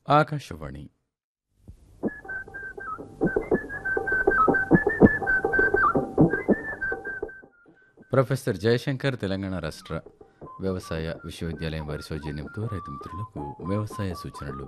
Akashvani professor Jayashankar Telangana రాష్ట్ర వ్యవసాయ విశ్వవిద్యాలయం వారి సౌజన్యంతో రైతు మిత్రులకు వ్యవసాయ సూచనలు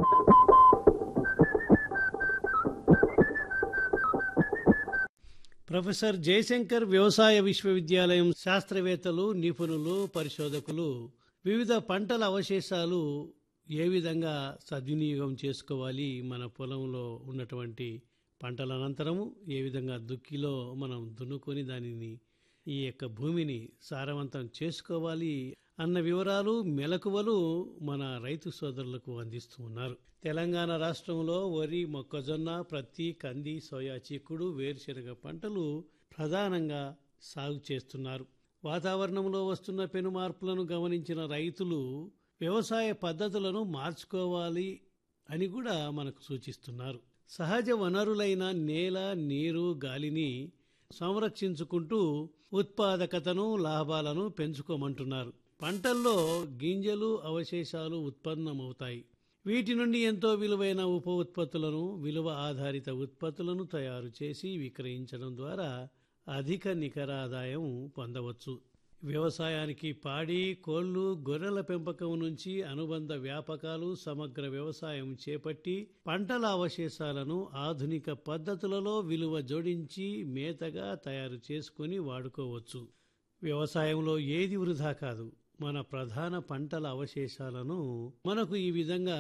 ప్రొఫెసర్ జయశంకర్ వ్యవసాయ విశ్వవిద్యాలయం శాస్త్రవేత్తలు నిపుణులు పరిశోధకులు వివిధ పంటల అవశేషాలు ఏ విధంగా సద్వినియోగం చేసుకోవాలి మన పొలంలో ఉన్నటువంటి పంటల అనంతరము ఏ విధంగా దుక్కిలో మనం దున్నుకొని దానిని ఈ యొక్క భూమిని సారవంతం చేసుకోవాలి అన్న వివరాలు మెలకువలు మన రైతు సోదరులకు అందిస్తూ ఉన్నారు తెలంగాణ రాష్ట్రంలో వరి మొక్కజొన్న ప్రత్తి కంది సోయా చిక్కుడు వేరుశెనగ పంటలు ప్రధానంగా సాగు చేస్తున్నారు వాతావరణంలో వస్తున్న పెను మార్పులను గమనించిన రైతులు వ్యవసాయ పద్ధతులను మార్చుకోవాలి అని కూడా మనకు సూచిస్తున్నారు సహజ వనరులైన నేల నీరు గాలిని సంరక్షించుకుంటూ ఉత్పాదకతను లాభాలను పెంచుకోమంటున్నారు పంటల్లో గింజలు అవశేషాలు ఉత్పన్నమవుతాయి వీటి నుండి ఎంతో విలువైన ఉప ఉత్పత్తులను విలువ ఆధారిత ఉత్పత్తులను తయారు చేసి విక్రయించడం ద్వారా అధిక నికర ఆదాయం పొందవచ్చు వ్యవసాయానికి పాడి కోళ్లు గొర్రెల పెంపకం నుంచి అనుబంధ వ్యాపకాలు సమగ్ర వ్యవసాయం చేపట్టి పంటల అవశేషాలను ఆధునిక పద్ధతులలో విలువ జోడించి మేతగా తయారు చేసుకొని వాడుకోవచ్చు వ్యవసాయంలో ఏది వృధా కాదు మన ప్రధాన పంటల అవశేషాలను మనకు ఈ విధంగా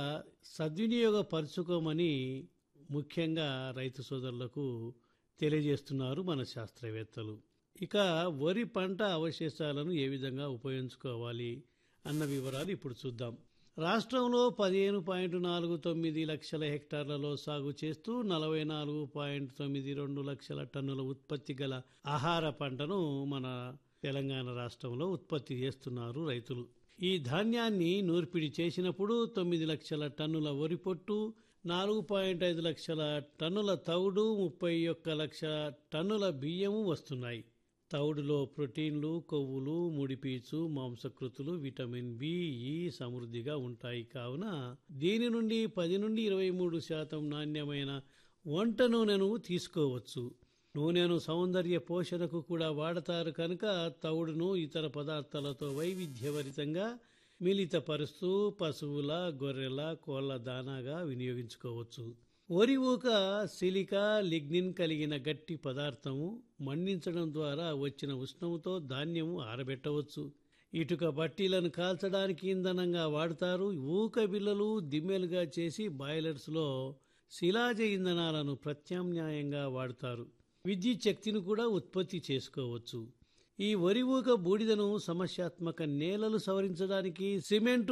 సద్వినియోగపరుచుకోమని ముఖ్యంగా రైతు సోదరులకు తెలియజేస్తున్నారు మన శాస్త్రవేత్తలు ఇక వరి పంట అవశేషాలను ఏ విధంగా ఉపయోగించుకోవాలి అన్న వివరాలు ఇప్పుడు చూద్దాం రాష్ట్రంలో పదిహేను పాయింట్ నాలుగు తొమ్మిది లక్షల హెక్టార్లలో సాగు చేస్తూ నలభై నాలుగు పాయింట్ తొమ్మిది రెండు లక్షల టన్నుల ఉత్పత్తి గల ఆహార పంటను మన తెలంగాణ రాష్ట్రంలో ఉత్పత్తి చేస్తున్నారు రైతులు ఈ ధాన్యాన్ని నూర్పిడి చేసినప్పుడు తొమ్మిది లక్షల టన్నుల వరి పొట్టు నాలుగు పాయింట్ ఐదు లక్షల టన్నుల తౌడు ముప్పై ఒక్క లక్ష టన్నుల బియ్యము వస్తున్నాయి తౌడులో ప్రోటీన్లు కొవ్వులు ముడిపీచు మాంసకృతులు విటమిన్ బి ఈ సమృద్ధిగా ఉంటాయి కావున దీని నుండి పది నుండి ఇరవై మూడు శాతం నాణ్యమైన వంట నూనెను తీసుకోవచ్చు నూనెను సౌందర్య పోషణకు కూడా వాడతారు కనుక తౌడును ఇతర పదార్థాలతో వైవిధ్యభరితంగా మిళితపరుస్తూ పశువుల గొర్రెల కోళ్ల దానాగా వినియోగించుకోవచ్చు వరి ఊక సిలికా లిగ్నిన్ కలిగిన గట్టి పదార్థము మండించడం ద్వారా వచ్చిన ఉష్ణంతో ధాన్యము ఆరబెట్టవచ్చు ఇటుక బట్టీలను కాల్చడానికి ఇంధనంగా వాడతారు ఊక బిల్లలు దిమ్మెలుగా చేసి బాయిలర్స్లో శిలాజ ఇంధనాలను ప్రత్యామ్నాయంగా వాడతారు విద్యుత్ శక్తిని కూడా ఉత్పత్తి చేసుకోవచ్చు ఈ వరి ఊక బూడిదను సమస్యాత్మక నేలలు సవరించడానికి సిమెంటు